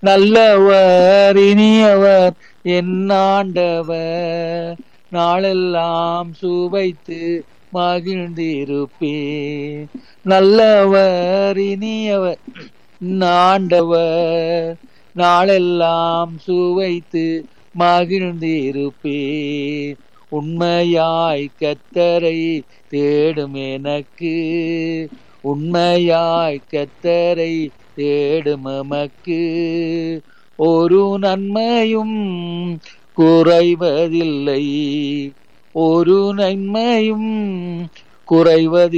நல்லவர் இனியவர் என் ஆண்டவர் நாளெல்லாம் சுவைத்து மகிழ்ந்திருப்பே நல்லவர் இனியவர் என் ஆண்டவர் நாளெல்லாம் சுவைத்து மகிழ்ந்திருப்பே உண்மையாய் கத்தரை தேடும் எனக்கு உண்மையாய் கத்தரை தேடும் எமக்கு ஒரு நன்மையும் குறைவதில்லை ஒரு நன்மையும் குறைவதில்லை